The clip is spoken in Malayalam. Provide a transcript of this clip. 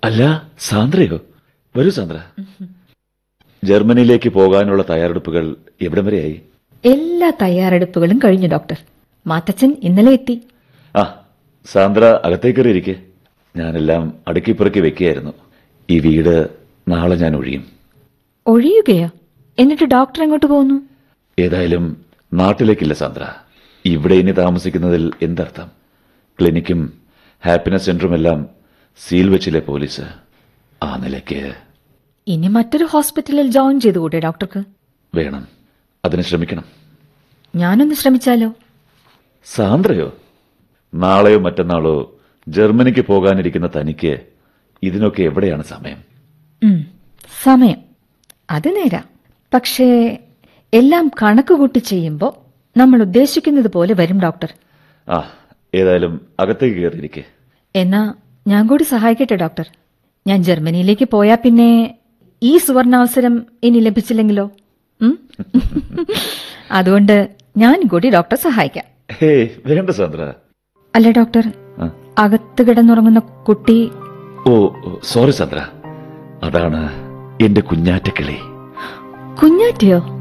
അല്ല സാന്ദ്രയോ വരൂ സാന്ദ്ര ജർമ്മനിയിലേക്ക് പോകാനുള്ള തയ്യാറെടുപ്പുകൾ എവിടം വരെയായി എല്ലാ തയ്യാറെടുപ്പുകളും കഴിഞ്ഞു ഡോക്ടർ മാത്തച്ഛൻ ഇന്നലെ എത്തി ആ സാന്ദ്ര അകത്തേക്കേറി ഇരിക്കെ ഞാനെല്ലാം അടുക്കിപ്പുറക്കി വെക്കുകയായിരുന്നു ഈ വീട് നാളെ ഞാൻ ഒഴിയും ഒഴിയുകയോ എന്നിട്ട് ഡോക്ടർ എങ്ങോട്ട് പോകുന്നു ഏതായാലും നാട്ടിലേക്കില്ല സാന്ദ്ര ഇവിടെ ഇനി താമസിക്കുന്നതിൽ എന്തർത്ഥം ക്ലിനിക്കും ഹാപ്പിനെസ് സെന്ററും എല്ലാം സീൽ വെച്ചില്ലേ പോലീസ് ആ നിലയ്ക്ക് ഇനി മറ്റൊരു ഹോസ്പിറ്റലിൽ ജോയിൻ ചെയ്തുകൂടെ ഡോക്ടർക്ക് വേണം അതിന് ശ്രമിക്കണം ഞാനൊന്ന് ശ്രമിച്ചാലോ സാന്ദ്രയോ നാളെയോ മറ്റന്നാളോ ജർമ്മനിക്ക് പോകാനിരിക്കുന്ന തനിക്ക് ഇതിനൊക്കെ എവിടെയാണ് സമയം ഉം, സമയം അത് നേരാ പക്ഷേ എല്ലാം കണക്ക് കൂട്ടി ചെയ്യുമ്പോൾ നമ്മൾ ഉദ്ദേശിക്കുന്നത് പോലെ വരും ഡോക്ടർ ആ ഏതായാലും അകത്തേക്ക് കയറിയിരിക്കെ എന്നാ ഞാൻ കൂടി സഹായിക്കട്ടെ ഡോക്ടർ ഞാൻ ജർമ്മനിയിലേക്ക് പോയാ പിന്നെ ഈ സുവർണാവസരം ഇനി ലഭിച്ചില്ലെങ്കിലോ ഉം? അതുകൊണ്ട് ഞാൻ കൂടി ഡോക്ടർ സഹായിക്കാം ഹേ വേണ്ട സാന്ദ്ര അല്ല ഡോക്ടർ ആ. അകത്ത് കിടന്നുറങ്ങുന്ന കുട്ടി ഓ ഓ, സോറി സാന്ദ്ര അതാണ് എന്റെ കുഞ്ഞാറ്റക്കിളി കുഞ്ഞാറ്റയോ